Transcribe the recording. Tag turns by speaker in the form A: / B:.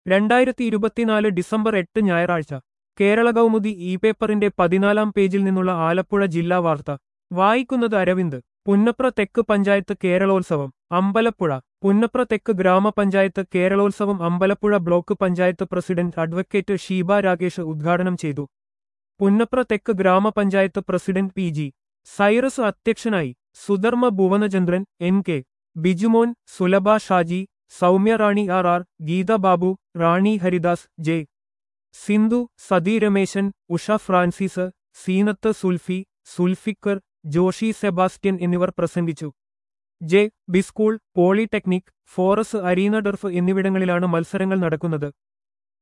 A: രണ്ടായിരത്തി ഇരുപത്തിനാല് ഡിസംബർ എട്ട് ഞായറാഴ്ച കേരള കൗമുദി ഇ പേപ്പറിന്റെ പതിനാലാം പേജിൽ നിന്നുള്ള ആലപ്പുഴ ജില്ലാ വാർത്ത വായിക്കുന്നത് അരവിന്ദ് പുന്നപ്ര തെക്ക് പഞ്ചായത്ത് കേരളോത്സവം അമ്പലപ്പുഴ പുന്നപ്ര തെക്ക് ഗ്രാമപഞ്ചായത്ത് Keralolsavam Ambalappuzha block panchayat president advocate Sheeba Rakesh ഉദ്ഘാടനം ചെയ്തു പുന്നപ്ര തെക്ക് ഗ്രാമപഞ്ചായത്ത് പ്രസിഡന്റ് പി ജി സൈറസ് അധ്യക്ഷനായി Sudharma Bhuvanachandran N K Bijumon Sulabha Shaji Soumya Rani R R Geetha Babu Rani Haridas J Sindhu Sathi Rameshan Usha Francis Seenath Sulfi Sulfikar Joshy Sebastian എന്നിവർ പ്രസംഗിച്ചു J B school polytechnic forest arena turf എന്നിവിടങ്ങളിലാണ് മത്സരങ്ങൾ നടക്കുന്നത്